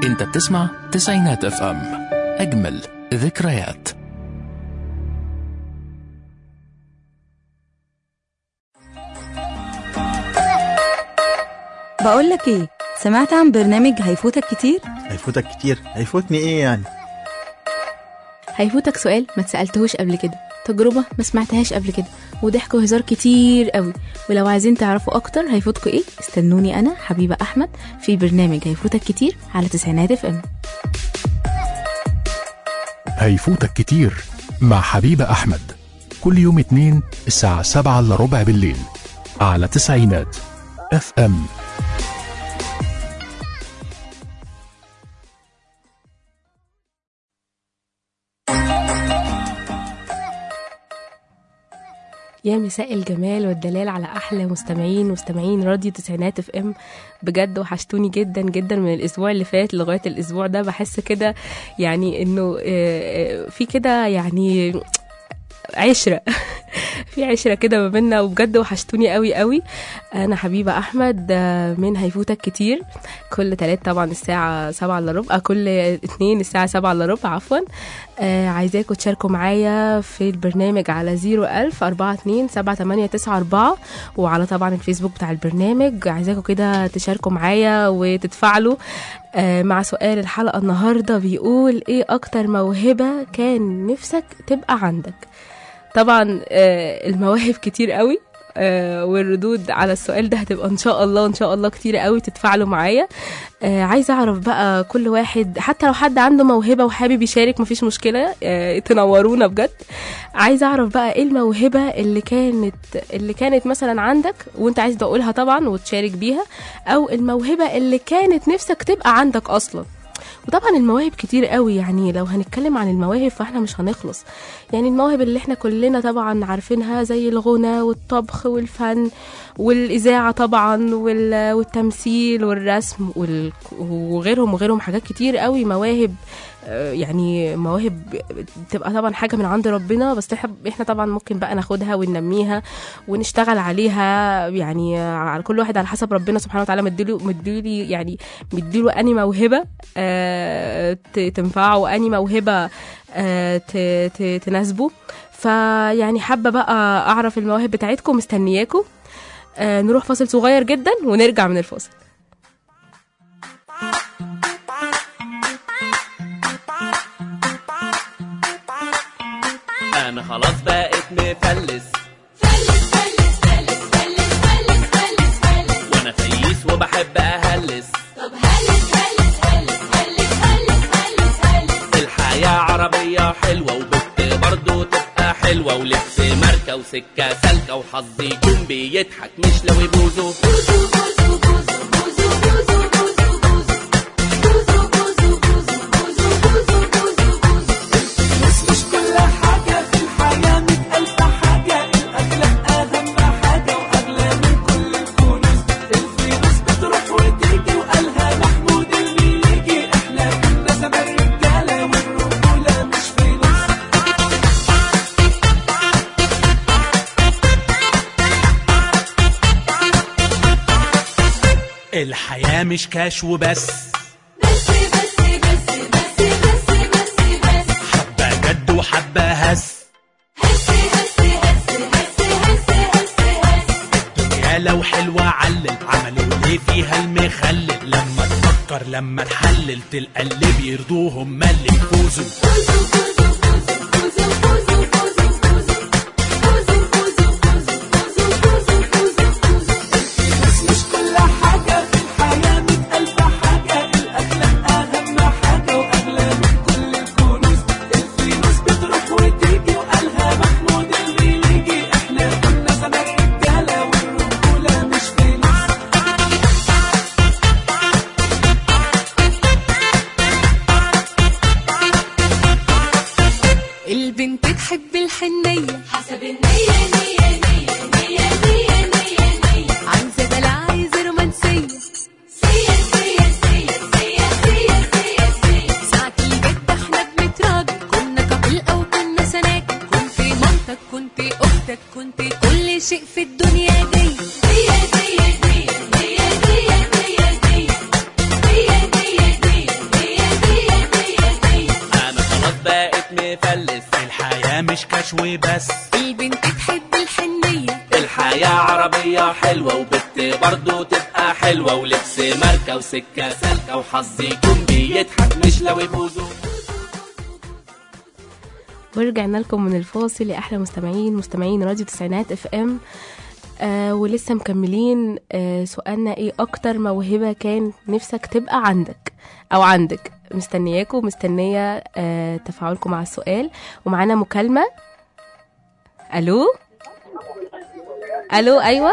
انت بتسمع تسعينات اف ام اجمل ذكريات بقول لك ايه سمعت عن برنامج هيفوتك كتير هيفوتك كتير هيفوتني ايه يعني هيفوتك سؤال ما اتسألتهوش قبل كده تجربة ما سمعتهاش قبل كده وضحك وهزار كتير قوي ولو عايزين تعرفوا اكتر هيفوتكوا ايه استنوني انا حبيبة احمد في برنامج هيفوتك كتير على تسعينات اف ام هيفوتك كتير مع حبيبة أحمد كل يوم اتنين الساعة سبعة إلا ربع بالليل على تسعينات اف ام يا مساء الجمال والدلال على احلى مستمعين مستمعين راديو تسعينات اف ام بجد وحشتوني جدا جدا من الاسبوع اللي فات لغايه الاسبوع ده بحس كده يعني انه آه، آه، في كده يعني عشرة في عشرة كده ما بينا وبجد وحشتوني قوي قوي أنا حبيبة أحمد آه، من هيفوتك كتير كل تلات طبعا الساعة سبعة إلا ربع آه، كل اتنين الساعة سبعة إلا ربع عفوا آه، عايزاكم تشاركوا معايا في البرنامج على زيرو ألف أربعة اتنين سبعة تمانية تسعة أربعة وعلى طبعا الفيسبوك بتاع البرنامج عايزاكم كده تشاركوا معايا وتتفاعلوا آه، مع سؤال الحلقة النهاردة بيقول ايه أكتر موهبة كان نفسك تبقى عندك طبعا آه، المواهب كتير قوي آه، والردود على السؤال ده هتبقى ان شاء الله ان شاء الله كتير قوي تتفاعلوا معايا آه، عايزه اعرف بقى كل واحد حتى لو حد عنده موهبه وحابب يشارك مفيش مشكله آه، تنورونا بجد عايزه اعرف بقى ايه الموهبه اللي كانت اللي كانت مثلا عندك وانت عايز تقولها طبعا وتشارك بيها او الموهبه اللي كانت نفسك تبقى عندك اصلا وطبعا المواهب كتير قوي يعني لو هنتكلم عن المواهب فاحنا مش هنخلص يعني المواهب اللي احنا كلنا طبعا عارفينها زي الغنى والطبخ والفن والإذاعة طبعا وال- والتمثيل والرسم وال- وغيرهم وغيرهم حاجات كتير قوي مواهب آه، يعني مواهب تبقى طبعا حاجة من عند ربنا بس احنا احنا طبعا ممكن بقى ناخدها وننميها ونشتغل عليها يعني على كل واحد على حسب ربنا سبحانه وتعالى مديله مديله يعني مديله اني موهبة آه، ت- تنفعه واني موهبة آه، ت- ت- تناسبه فيعني حابة بقى اعرف المواهب بتاعتكم مستنياكم آه، نروح فاصل صغير جدا ونرجع من الفاصل انا خلاص بقيت مفلس وانا فييس وبحب اهلس الحياة عربية حلوة وبت برضه تبقى حلوة ولبس ماركة وسكة سالكة وحظي يكون بيضحك مش لو يبوظه الحياة مش كاش وبس حبة جد وحبة هس الدنيا لو حلوة علل عملوا ليه فيها المخلل لما تفكر لما تحلل تلقى اللي بيرضوهم ما اللي يفوزوا البنت تحب الحب فرفش وبس البنت تحب الحنية الحياة عربية حلوة وبت برضو تبقى حلوة ولبس ماركة وسكة سالكة وحظ يكون بيضحك مش لو يبوظوا ورجعنا لكم من الفاصل يا احلى مستمعين مستمعين راديو تسعينات اف ام آه ولسه مكملين آه سؤالنا ايه اكتر موهبه كان نفسك تبقى عندك او عندك مستنياكم مستنيه آه تفاعلكم مع السؤال ومعانا مكالمه الو الو ايوه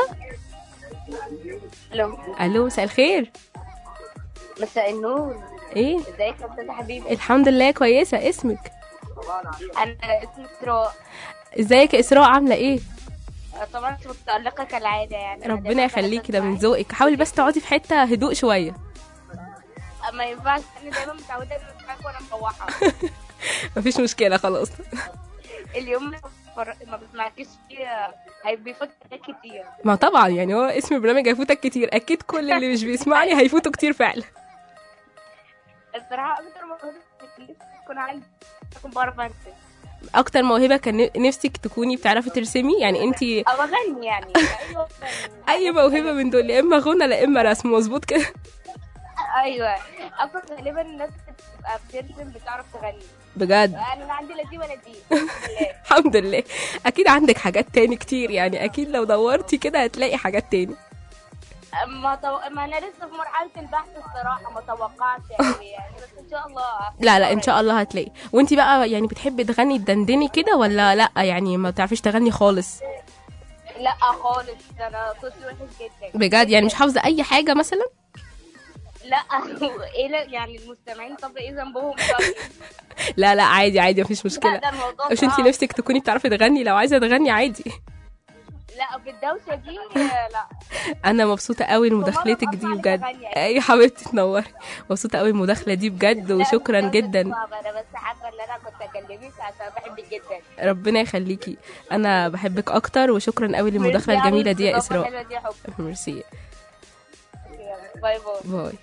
الو الو مساء الخير مساء النور ايه ازيك يا استاذ حبيبي الحمد لله كويسه اسمك انا اسمي اسراء ازيك يا اسراء عامله ايه طبعا انت متألقة كالعادة يعني ربنا يخليكي ده من ذوقك حاولي بس تقعدي في حته هدوء شويه ما ينفعش انا دايما متعودة اني اسمعك وانا مروحة مفيش مشكله خلاص اليوم اللي بفر- ما بسمعكيش فيه هيبقى بيفوت حاجات كتير ما طبعا يعني هو اسم البرنامج هيفوتك كتير اكيد كل اللي مش بيسمعني هيفوتوا كتير فعلا الصراحة اكتر ما كنت تكون عندي اكون بعرف انسى اكتر موهبه كان نفسك تكوني بتعرفي ترسمي يعني انت او اغني يعني ايوه اي موهبه من دول يا اما غنى لا اما رسم مظبوط كده ايوه اصلا غالبا الناس بتبقى بترسم بتعرف تغني بجد انا لا عندي لا دي ولا دي الحمد لله. الحمد لله اكيد عندك حاجات تاني كتير يعني اكيد لو دورتي كده هتلاقي حاجات تاني ما تو... ما انا لسه في مرحله البحث الصراحه ما توقعتش يعني, يعني بس ان شاء الله لا لا ان شاء الله هتلاقي وانت بقى يعني بتحبي تغني تدندني كده ولا لا يعني ما تعرفيش تغني خالص لا خالص انا صوتي وحش جدا بجد يعني مش حافظه اي حاجه مثلا لا ايه لا يعني المستمعين طب ايه ذنبهم طيب لا لا عادي عادي مفيش لا مشكله ده الموضوع مش انت صعب. نفسك تكوني بتعرفي تغني لو عايزه تغني عادي لا في الدوشه دي لا انا مبسوطه قوي لمداخلتك دي بجد اي حبيبتي تنوري مبسوطه قوي المداخله دي بجد لا، وشكرا الدوشة جدا صعب. انا بس حابه ان انا كنت اكلمك عشان بحبك جدا ربنا يخليكي انا بحبك اكتر وشكرا قوي للمداخله ميرسي الجميله أوي دي يا الاستضافة اسراء الحلوة دي يا حب ميرسي يلا، باي باي باي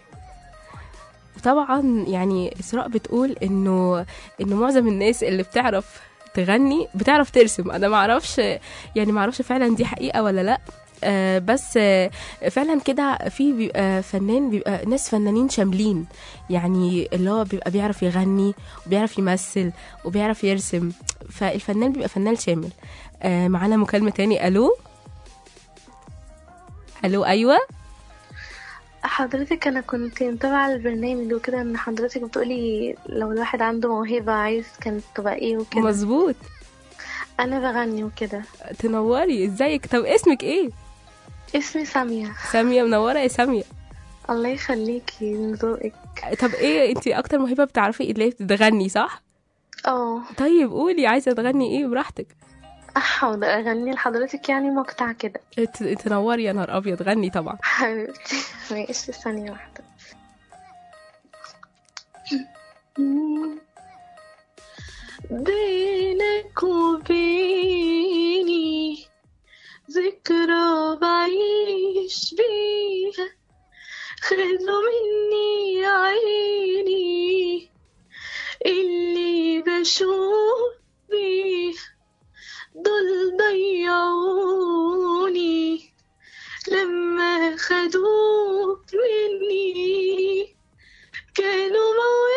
طبعا يعني اسراء بتقول انه انه معظم الناس اللي بتعرف تغني بتعرف ترسم انا ما اعرفش يعني ما اعرفش فعلا دي حقيقه ولا لا آه بس آه فعلا كده في بيبقى فنان بيبقى ناس فنانين شاملين يعني اللي هو بيبقى بيعرف يغني وبيعرف يمثل وبيعرف يرسم فالفنان بيبقى فنان شامل آه معانا مكالمة تاني الو الو ايوه حضرتك انا كنت متابعة البرنامج وكده ان حضرتك بتقولي لو الواحد عنده موهبة عايز كانت تبقى ايه وكده مظبوط انا بغني وكده تنوري ازيك طب اسمك ايه اسمي سامية سامية منورة يا سامية الله يخليكي من ذوقك طب ايه انت اكتر موهبة بتعرفي اللي هي بتغني صح اه طيب قولي عايزة تغني ايه براحتك احاول اغني لحضرتك يعني مقطع كده ت- تنوري يا نهار ابيض غني طبعا حبيبتي ماشي ثانية واحدة بينك وبيني ذكرى بعيش بيها خدوا مني عيني اللي بشوف بيها دول ضيعوني لما خدوك مني كانوا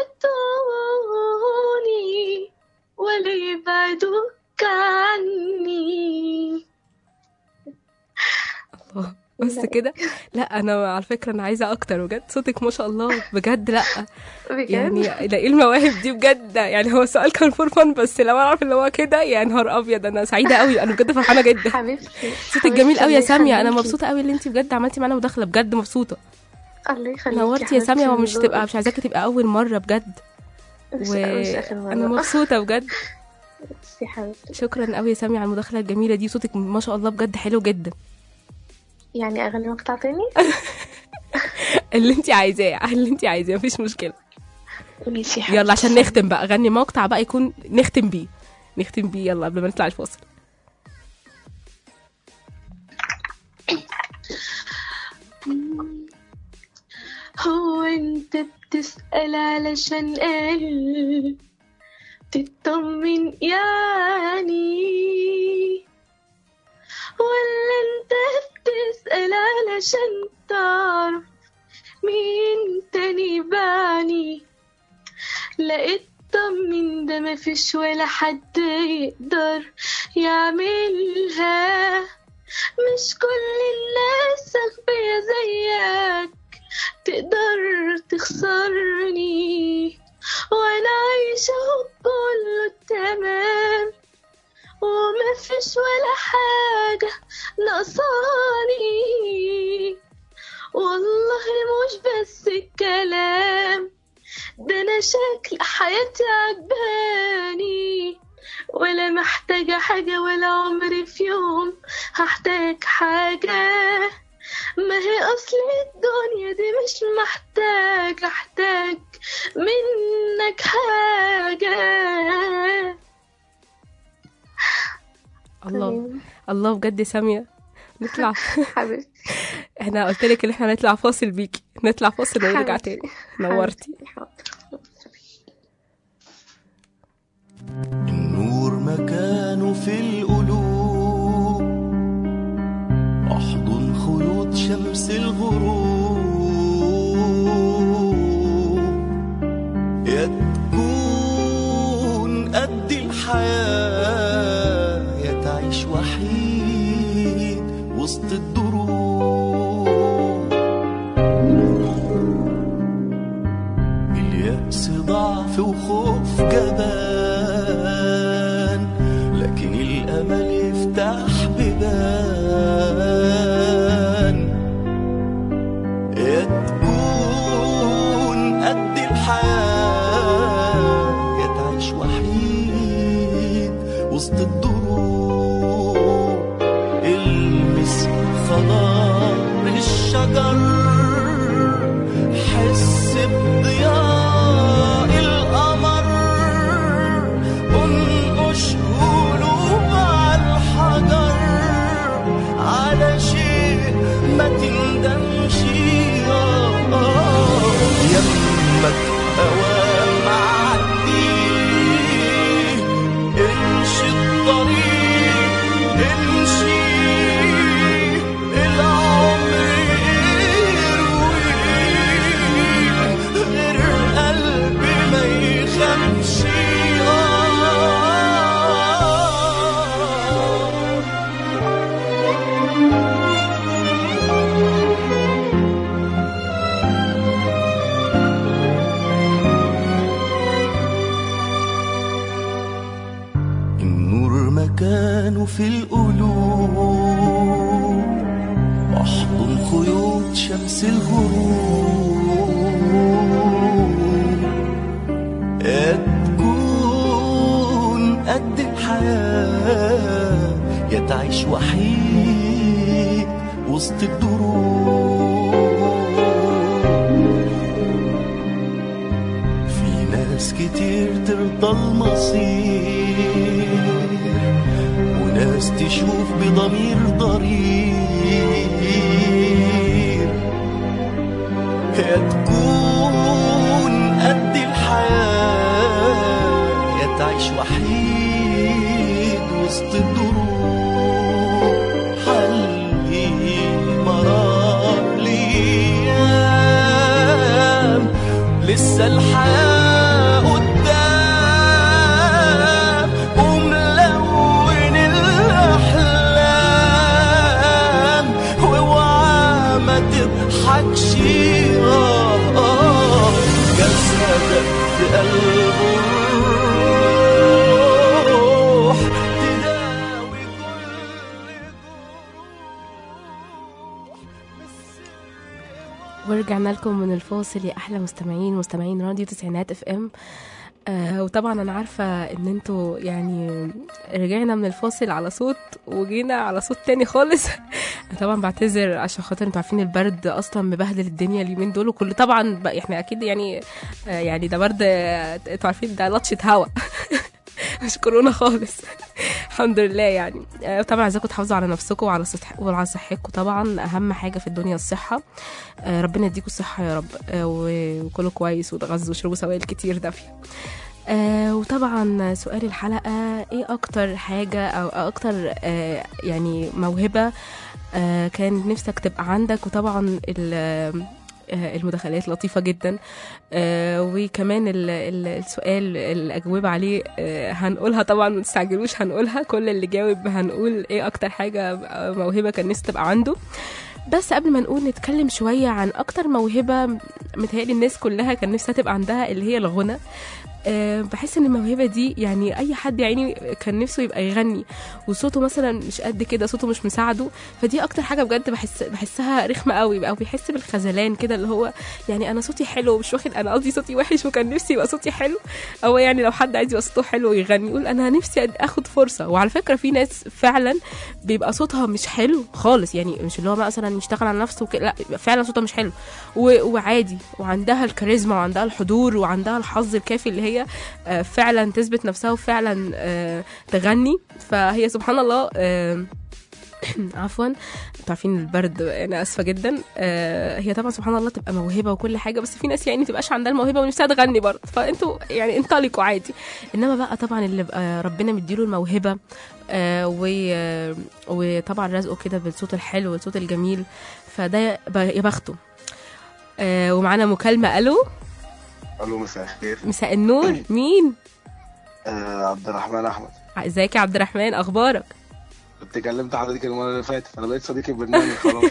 موتوني ولا يبعدوك عني الله بس كده لا انا على فكرة انا عايزة اكتر بجد صوتك ما شاء الله بجد لا بجد يعني ده ايه المواهب دي بجد يعني هو السؤال كان فور فن بس لو اعرف اللي هو كده يا نهار ابيض انا سعيدة قوي انا بجد فرحانة جدا حبيبتي صوتك جميل قوي يا الله سامية انا يخليكي. مبسوطة قوي ان انت بجد عملتي معانا مداخلة بجد مبسوطة الله يخليكي نورتي يا سامية حبيبتي ومش من تبقى ذوقك. مش عايزاكي تبقى اول مرة بجد مش مش اخر مرة انا مبسوطة بجد يا حبيبتي شكرا قوي يا سامية على المداخلة الجميلة دي صوتك ما شاء الله بجد حلو جدا يعني اغني مقطع تاني اللي انت عايزاه اللي انت عايزاه مفيش مشكلة ماشي يا يلا عشان حبيبتي. نختم بقى غني مقطع بقى يكون نختم بيه نختم بيه يلا قبل ما نطلع الفاصل هو انت بتسأل علشان قلب تطمن يعني ولا انت بتسأل علشان تعرف مين تاني بعني لقيت طمن ده مفيش ولا حد يقدر يعملها مش كل الناس أغبياء زيك تقدر تخسرني وانا عايشة وكله تمام ومفيش ولا حاجة ناقصاني والله مش بس الكلام ده انا شكل حياتي عجباني ولا محتاجة حاجة ولا عمري في يوم هحتاج حاجة ما هي أصل الدنيا دي مش محتاج أحتاج منك حاجة الله الله بجد سامية نطلع حبيبتي احنا قلت لك ان احنا نطلع فاصل بيكي نطلع فاصل ونرجع حبيبتي. تاني نورتي النور مكانه في القلوب احضن خيوط شمس الغروب يا تكون قد الحياة يا تعيش وحيد وسط الدروب اليأس ضعف وخوف جبان لكن الأمل يفتح بيبان يا تكون قد الحياة يا تعيش وحيد وسط الدروب المس خضار الشجر حس بضياء القمر انقش قلوب على الحجر على شيء ما تندمش آه، آه. يمك اوام معدي امشي الطريق امشي العمر يرويك غير قلبي ما يخافش النور مكانه في القلوب احضن خيوط شمس الغروب يا تكون قد الحياة يا تعيش وحيد وسط الدروب في ناس كتير ترضى المصير وناس تشوف بضمير ضرير يا تكون قد الحياة يا تعيش وحيد وسط الدروب حلي مرار ليام لسه الحياة قدام وملون الأحلام واوعى ما تضحكش آه آه جسدك في قلب الروح تداوي ورجعنا لكم من الفاصل يا احلى مستمعين مستمعين راديو تسعينات اف ام آه وطبعا انا عارفه ان انتوا يعني رجعنا من الفاصل على صوت وجينا على صوت تاني خالص أنا طبعا بعتذر عشان خاطر انتوا عارفين البرد اصلا مبهدل الدنيا اليومين دول وكل طبعا بقى احنا اكيد يعني آه يعني ده برد آه، انتوا عارفين ده لطشه هوا مش كورونا خالص الحمد لله يعني آه، طبعا عايزاكم تحافظوا على نفسكم وعلى صح وعلى صحتكم طبعا اهم حاجه في الدنيا الصحه آه، ربنا يديكم الصحه يا رب آه، و- وكلوا كويس وتغذوا واشربوا سوائل كتير دافيه آه وطبعا سؤال الحلقة ايه اكتر حاجة او اكتر آه يعني موهبة آه كان نفسك تبقى عندك وطبعا ال- آه، المداخلات لطيفة جدا آه وكمان ال- ال- السؤال الأجوبة عليه آه هنقولها طبعا ما تستعجلوش هنقولها كل اللي جاوب هنقول ايه أكتر حاجة آه، موهبة كان نفسه تبقى عنده بس قبل ما نقول نتكلم شوية عن أكتر موهبة متهيألي الناس كلها كان نفسها تبقى عندها اللي هي الغنى أه بحس ان الموهبه دي يعني اي حد يعني كان نفسه يبقى يغني وصوته مثلا مش قد كده صوته مش مساعده فدي اكتر حاجه بجد بحس بحسها رخمه قوي او بيحس بالخذلان كده اللي هو يعني انا صوتي حلو مش واخد انا قصدي صوتي وحش وكان نفسي يبقى صوتي حلو او يعني لو حد عايز يبقى صوته حلو ويغني يقول انا نفسي اخد فرصه وعلى فكره في ناس فعلا بيبقى صوتها مش حلو خالص يعني مش اللي هو مثلا يشتغل على نفسه وكده لا بيبقى فعلا صوتها مش حلو و- وعادي وعندها الكاريزما وعندها الحضور وعندها الحظ الكافي اللي هي آه، فعلا تثبت نفسها وفعلا آه، تغني فهي سبحان الله آه، عفوا انتوا عارفين البرد انا اسفه جدا آه هي طبعا سبحان الله تبقى موهبه وكل حاجه بس في ناس يعني ما تبقاش عندها الموهبه ونفسها تغني برضه فانتوا يعني انطلقوا عادي انما بقى طبعا اللي بقى ربنا مديله الموهبه آه و آه، وطبعا رزقه كده بالصوت الحلو والصوت الجميل فده ب- يا بخته آه ومعانا مكالمه الو الو مساء الخير مساء النور مين آه عبد الرحمن احمد ازيك يا عبد الرحمن اخبارك كنت كلمت حضرتك المره اللي فاتت انا بقيت صديق البرنامج خلاص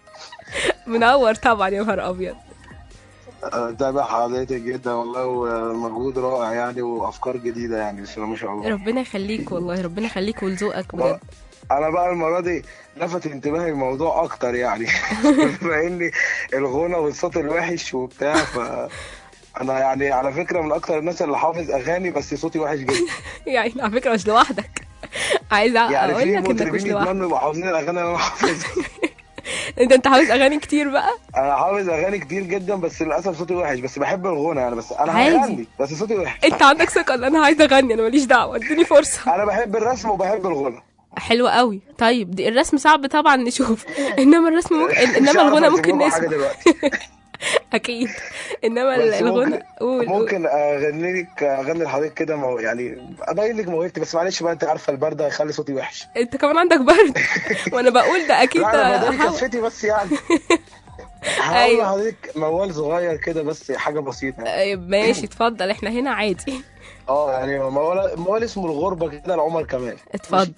منور طبعا يا نهار ابيض آه، متابع حضرتك جدا والله ومجهود رائع يعني وافكار جديده يعني بسم الله ما شاء الله ربنا يخليك والله ربنا يخليك ولذوقك بجد انا بقى المره دي لفت انتباهي الموضوع اكتر يعني بما اني الغنى والصوت الوحش وبتاع ف انا يعني على فكره من اكتر الناس اللي حافظ اغاني بس صوتي وحش جدا يعني على فكره مش لوحدك عايزه يعني اقول في لك انك مش مطربين لوحدك يتمنوا يبقوا حافظين الاغاني اللي انا حافظها انت انت حافظ اغاني كتير بقى انا حافظ اغاني كتير جدا بس للاسف صوتي وحش بس بحب الغنى يعني بس انا عادي. هغني بس صوتي وحش انت عندك ثقه ان انا عايزه اغني انا ماليش دعوه اديني فرصه انا بحب الرسم وبحب الغنى حلو قوي طيب دي الرسم صعب طبعا نشوف انما الرسم ممكن انما مش عارف الغنى أرسم ممكن لكم حاجه نسمع دلوقتي اكيد انما بس الغنى ممكن قول قول. ممكن اغني لك اغني لحضرتك كده مو يعني ابين لك موهبتي بس معلش بقى انت عارفه البرد هيخلي صوتي وحش انت كمان عندك برد وانا بقول ده اكيد لا انا بداري هحاول. كفتي بس يعني هقول أيوة. لحضرتك موال صغير كده بس حاجه بسيطه يعني. آه، ماشي اتفضل احنا هنا عادي اه يعني موال موال اسمه الغربه كده لعمر كمال اتفضل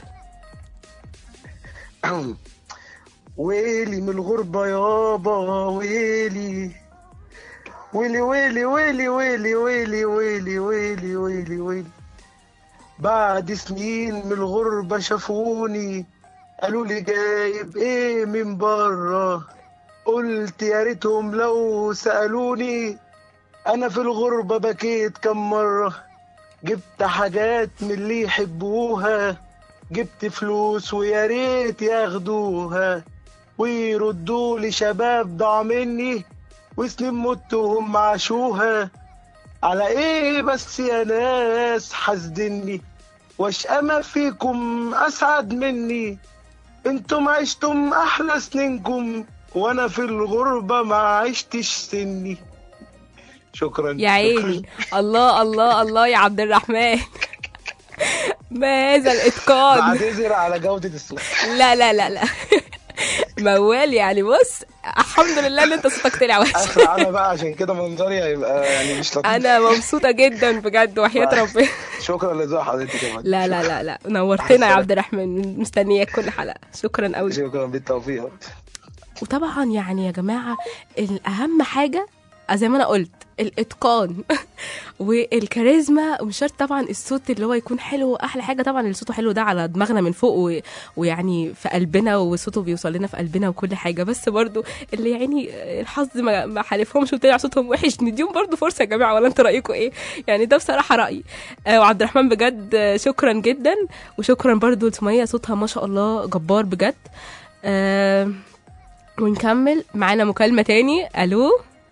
ويلي من الغربة يابا ويلي ويلي ويلي ويلي ويلي ويلي ويلي ويلي ويلي ويلي بعد سنين من الغربة شافوني قالوا لي جايب ايه من بره قلت يا ريتهم لو سألوني انا في الغربة بكيت كم مرة جبت حاجات من اللي يحبوها جبت فلوس ويا ريت ياخدوها ويردوا لي شباب ضاع مني وسنين مت وهم عاشوها على ايه بس يا ناس حاسدني واشقى فيكم اسعد مني انتم عشتم احلى سنينكم وانا في الغربة ما عشتش سني شكرا يا عيني الله الله الله يا عبد الرحمن ما هذا الاتقان بعتذر على جودة الصوت لا لا لا لا موال يعني بص الحمد لله ان انت صوتك طلع وحش اسرع انا بقى عشان كده منظري هيبقى يعني مش لطيف انا مبسوطه جدا بجد وحياه ربنا شكرا لذوق حضرتك يا فندم لا لا لا لا نورتنا يا عبد الرحمن مستنياك كل حلقه شكرا قوي شكرا بالتوفيق وطبعا يعني يا جماعه الاهم حاجه زي ما انا قلت الاتقان والكاريزما ومش شرط طبعا الصوت اللي هو يكون حلو احلى حاجه طبعا اللي صوته حلو ده على دماغنا من فوق و... ويعني في قلبنا وصوته بيوصل لنا في قلبنا وكل حاجه بس برضو اللي يعني الحظ ما, ما حالفهمش وطلع صوتهم وحش نديهم برضو فرصه يا جماعه ولا انتوا رايكم ايه يعني ده بصراحه رايي آه وعبد الرحمن بجد آه، شكرا جدا وشكرا برضو لسميه صوتها ما شاء الله جبار بجد آه ونكمل معانا مكالمه تاني الو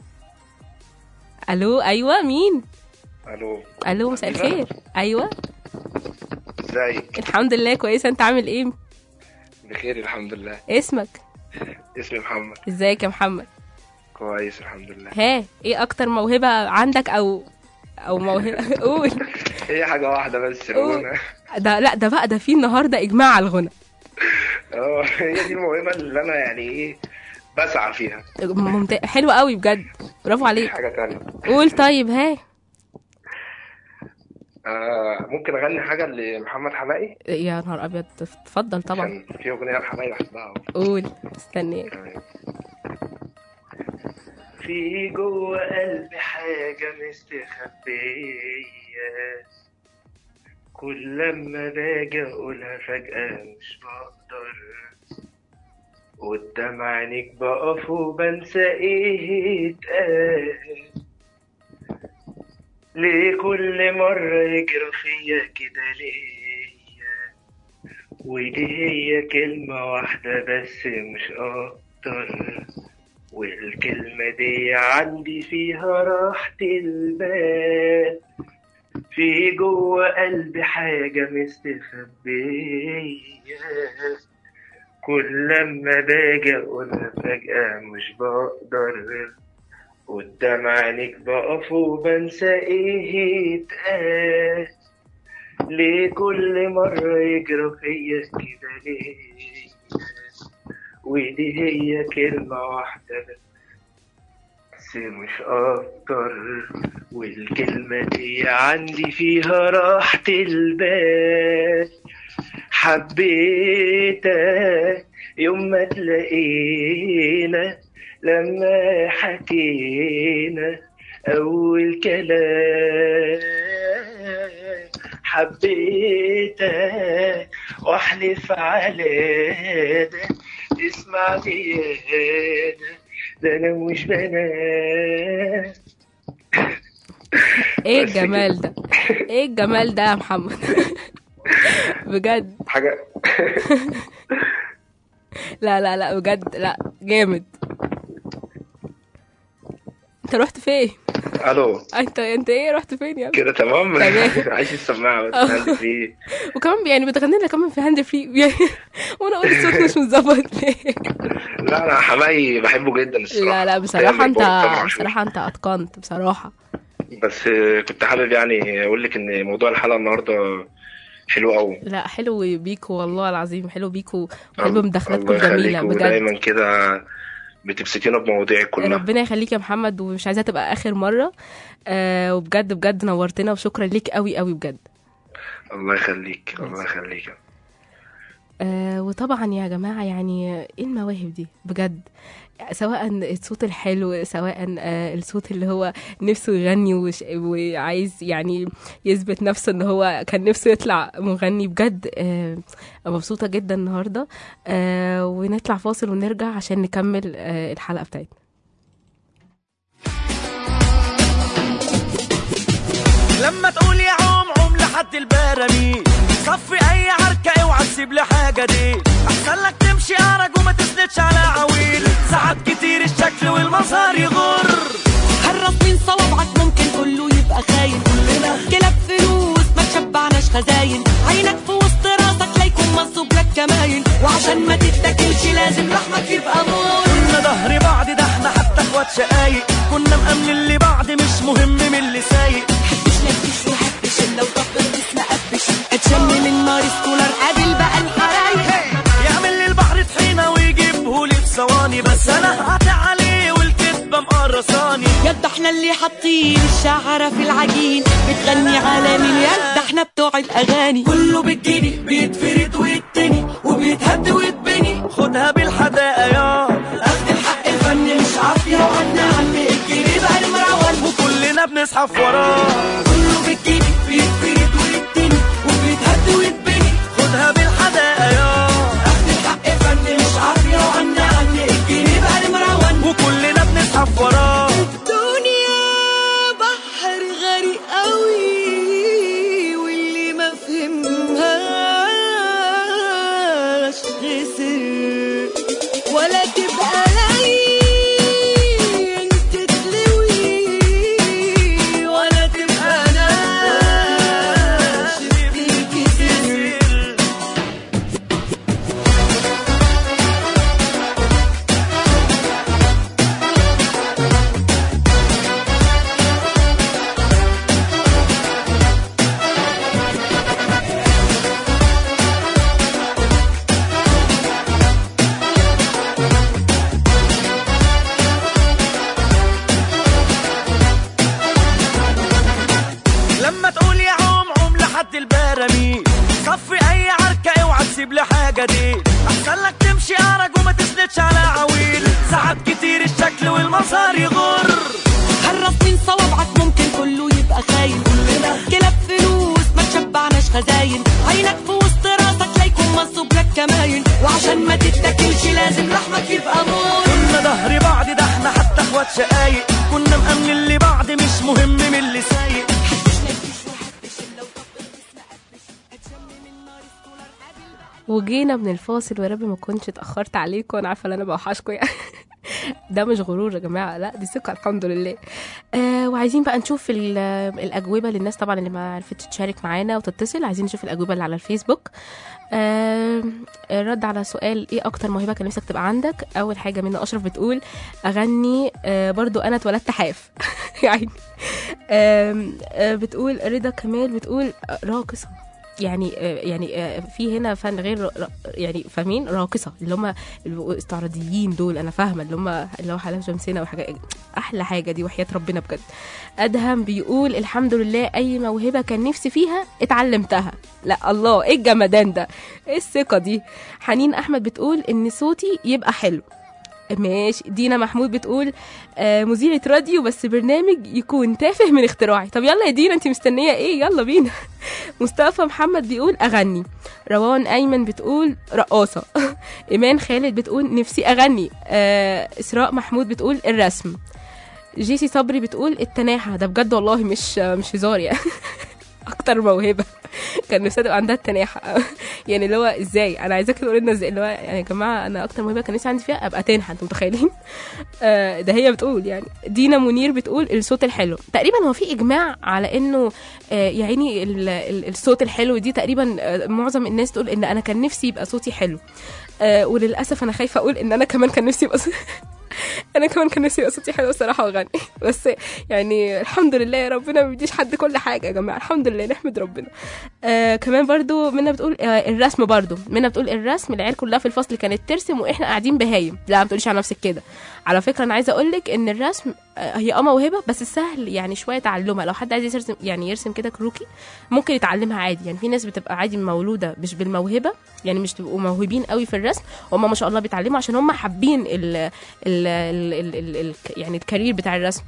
الو ايوه مين الو الو مساء الخير ايوه ازيك الحمد لله كويسه انت عامل ايه بخير الحمد لله اسمك اسمي محمد ازيك يا محمد كويس الحمد لله ها ايه اكتر موهبه عندك او او موهبه قول هي حاجه واحده بس الغنى ده لا ده بقى ده في النهارده اجماع على الغنى اه هي دي الموهبه اللي انا يعني ايه بسعى فيها ممتاز حلو قوي بجد برافو عليك حاجه تانية قول طيب ها آه ممكن اغني حاجه لمحمد حماقي يا نهار ابيض اتفضل طبعا عشان في اغنيه لحماقي بحبها قول استني في جوه قلبي حاجة مستخبية كل لما باجي أقولها فجأة مش بقدر قدام عينيك بقف وبنسى ايه اتقال ليه كل مرة يجرى فيا كده ليا ودي هي كلمة واحدة بس مش أكتر والكلمة دي عندي فيها راحة البال في جوه قلبي حاجة مستخبية كل لما باجي أقولها فجأة مش بقدر قدام عينيك بقف وبنسى ايه اتقال ليه كل مرة يجرى فيا كده ليه ودي هي كلمة واحدة بس مش أكتر والكلمة دي عندي فيها راحة البال حبيتك يوم ما تلاقينا لما حكينا أول كلام حبيتك واحلف على ده تسمع زيادة ده أنا مش بنام ايه الجمال ده ايه الجمال ده يا محمد بجد حاجة لا لا لا بجد لا جامد انت رحت فين ألو انت انت ايه رحت فين يا ابني كده تمام تمام. عايش السماعة بس آه. عندي فيه وكمان يعني بتغني لنا كمان في هاند فري يعني وانا اقول الصوت مش متظبط ليه لا أنا حماقي بحبه جدا الصراحة لا لا بصراحه انت طبعا. بصراحه انت اتقنت بصراحه بس كنت حابب يعني أقول لك إن موضوع الحلقة النهاردة حلو قوي لا حلو بيكو والله العظيم حلو بيكو وحلو مداخلاتكم الله الجميله يخليك بجد ودايما كده بتبسطينا بمواضيعك كلها ربنا يخليك يا محمد ومش عايزاها تبقى اخر مره آه وبجد بجد نورتنا وشكرا ليك قوي قوي بجد الله يخليك الله يخليك آه وطبعا يا جماعه يعني ايه المواهب دي بجد سواء الصوت الحلو سواء آه الصوت اللي هو نفسه يغني وش وعايز يعني يثبت نفسه ان هو كان نفسه يطلع مغني بجد آه مبسوطه جدا النهارده آه ونطلع فاصل ونرجع عشان نكمل آه الحلقه بتاعتنا لما تقول يا عوم عوم لحد البراميل صفي اي عركة اوعى تسيب لي حاجة دي احسن لك تمشي ارج وما تسندش على عويل ساعات كتير الشكل والمظهر يغر حرص من صوابعك ممكن كله يبقى خاين كلنا كلاب فلوس ما تشبعناش خزاين عينك في وسط راسك لا يكون منصوب لك كماين وعشان ما تتاكلش لازم لحمك يبقى مر كنا ظهر بعض ده احنا حتى اخوات شقايق كنا مأمنين لبعض مش مهم من اللي سايق حبش لبش وحبش الا وطبل اسم قبش اتشم من نار سكولر قابل بقى الحرايق يعمل لي البحر طحينة ويجيبه لي في ثواني بس انا هقطع عليه والكدبة مقرصاني يد احنا اللي حاطين الشعرة في العجين بتغني على مليان ده احنا بتوع الاغاني كله بالجني بيتفرد ويتني وبيتهد ويتبني خدها بالحداقة يا اخد الحق الفن مش عافية وعنا عن الجني بقى المروان وكلنا بنزحف وراه كله بالجني بيتفرد ويتني وبيتهد ويتبني خدها بالحداقة يا اخد الحق الفن مش عافية وعنا عن الجني بقى المروان وكلنا بنزحف وراه الدنيا بحر غريق قوي واللي ما فهمهاش خسر ولا تبقى لين تتلوي ولا تبقى الشكل والمظهر يغر هرس من صوابعك ممكن كله يبقى خاين كلنا كلاب فلوس ما تشبعناش خزاين عينك في وسط راسك لا يكون منصوب لك كماين وعشان ما تتاكلش لازم لحمك يبقى مول كنا ظهر بعض ده احنا حتى اخوات شقايق كنا مأمنين لبعض مش مهم من اللي سايق وجينا من الفاصل ويا رب ما كنتش اتاخرت عليكم انا عارفه ان انا بوحشكم يعني ده مش غرور يا جماعه لا دي ثقه الحمد لله آه وعايزين بقى نشوف ال- الاجوبه للناس طبعا اللي ما عرفتش تشارك معانا وتتصل عايزين نشوف الاجوبه اللي على الفيسبوك آه الرد على سؤال ايه اكتر موهبه كان نفسك تبقى عندك اول حاجه منى اشرف بتقول اغني آه برضو انا اتولدت حاف يعني آم، آه بتقول رضا كمال بتقول راقصه يعني آه، يعني آه، في هنا فن غير ر- ر- يعني فاهمين راقصه اللي هم الاستعراضيين دول انا فاهمه اللي هم اللي هو حلاوه شمسنا وحاجه احلى حاجه دي وحياه ربنا بجد ادهم بيقول الحمد لله اي موهبه كان نفسي فيها اتعلمتها لا الله ايه الجمدان ده ايه الثقه دي حنين احمد بتقول ان صوتي يبقى حلو ماشي دينا محمود بتقول آه مذيعة راديو بس برنامج يكون تافه من اختراعي طب يلا يا دينا انت مستنية ايه يلا بينا مصطفى محمد بيقول اغني روان ايمن بتقول رقاصة ايمان خالد بتقول نفسي اغني آه اسراء محمود بتقول الرسم جيسي صبري بتقول التناحة ده بجد والله مش مش هزار يعني اكتر موهبه كان نفسي تبقى عندها التناحه يعني اللي هو ازاي انا عايزاك تقول لنا ازاي اللي هو يعني يا جماعه انا اكتر موهبه كان نفسي عندي فيها ابقى تنحى انتوا متخيلين آه، ده هي بتقول يعني دينا منير بتقول الصوت الحلو تقريبا هو في اجماع على انه آه، يا عيني ال- ال- الصوت الحلو دي تقريبا آه، معظم الناس تقول ان انا كان نفسي يبقى صوتي حلو آه، وللاسف انا خايفه اقول ان انا كمان كان نفسي يبقى صوتي انا كمان كان نفسي يبقى صوتي حلو الصراحه واغني بس يعني الحمد لله يا ربنا ما بيديش حد كل حاجه يا جماعه الحمد لله نحمد ربنا آه كمان برضو منى بتقول آه الرسم برضو منى بتقول الرسم العيال كلها في الفصل كانت ترسم واحنا قاعدين بهايم لا ما تقوليش على نفسك كده على فكره انا عايزه اقول لك ان الرسم آه هي اه موهبه بس سهل يعني شويه تعلمها لو حد عايز يرسم يعني يرسم كده كروكي ممكن يتعلمها عادي يعني في ناس بتبقى عادي مولوده مش بالموهبه يعني مش تبقوا موهوبين قوي في الرسم هم ما شاء الله بيتعلموا عشان هم حابين ال ال ال ال ال ال يعني الكارير بتاع الرسم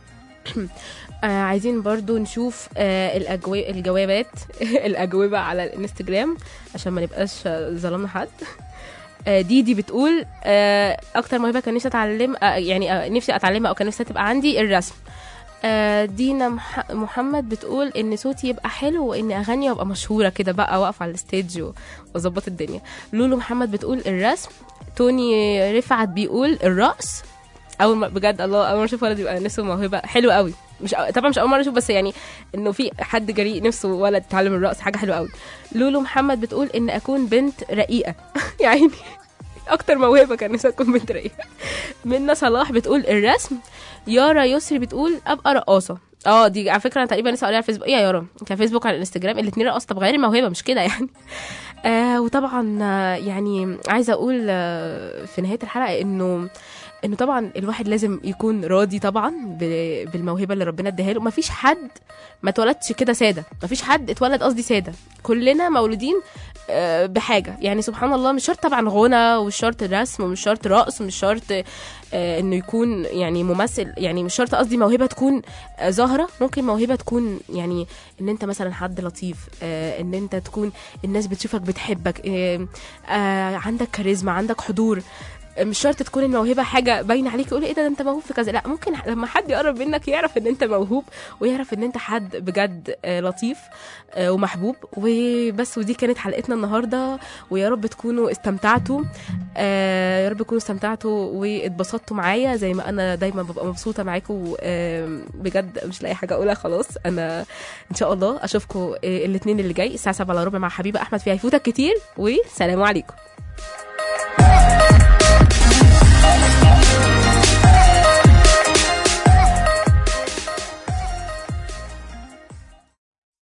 آه عايزين برضو نشوف آه الأجو... الجوابات الأجوبة على الانستجرام عشان ما نبقاش آه، ظلمنا حد آه ديدي بتقول آه اكتر موهبه كان نفسي اتعلم آه يعني آه نفسي اتعلمها او كان نفسي تبقى عندي الرسم آه دينا مح- محمد بتقول ان صوتي يبقى حلو واني اغني وابقى مشهوره كده بقى واقف على الستيج و- واظبط الدنيا لولو محمد بتقول الرسم توني رفعت بيقول الرقص اول ما بجد الله اول مره اشوف ولد يبقى نفسه موهبه حلوه قوي مش طبعا مش اول مره اشوف بس يعني انه في حد جريء نفسه ولد يتعلم الرقص حاجه حلوه قوي لولو محمد بتقول ان اكون بنت رقيقه يعني اكتر موهبه كان نفسي اكون بنت رقيقه منى صلاح بتقول الرسم يارا يسري بتقول ابقى رقاصه اه دي على فكره انا تقريبا لسه قايلها على الفيسبوك ايه يا يارا كان فيسبوك على الانستجرام الاثنين رقاصه طب غيري الموهبه مش كده يعني آه وطبعا آه، يعني عايزه اقول آه في نهايه الحلقه انه انه طبعا الواحد لازم يكون راضي طبعا ب- بالموهبه اللي ربنا اداها له مفيش حد ما اتولدش كده ساده مفيش حد اتولد قصدي ساده كلنا مولودين آه، بحاجه يعني سبحان الله مش شرط طبعا غنى ومش شرط رسم ومش شرط رقص ومش شرط آه، انه يكون يعني ممثل يعني مش شرط قصدي موهبه تكون آه، ظاهره ممكن موهبه تكون يعني ان انت مثلا حد لطيف آه، ان انت تكون الناس بتشوفك بتحبك آه، آه، عندك كاريزما عندك حضور مش شرط تكون الموهبه حاجه باينه عليك يقول ايه ده, ده انت موهوب في كذا لا ممكن لما حد يقرب منك يعرف ان انت موهوب ويعرف ان انت حد بجد آه، لطيف آه، ومحبوب وبس ودي كانت حلقتنا النهارده ويا رب تكونوا استمتعتوا آه، يا رب تكونوا استمتعتوا واتبسطتوا معايا زي ما انا دايما ببقى مبسوطه معاكم آه، بجد مش لاقي حاجه اقولها خلاص انا ان شاء الله اشوفكم الاثنين اللي جاي الساعه 7 الا ربع مع حبيبه احمد في هيفوتك كتير وسلام عليكم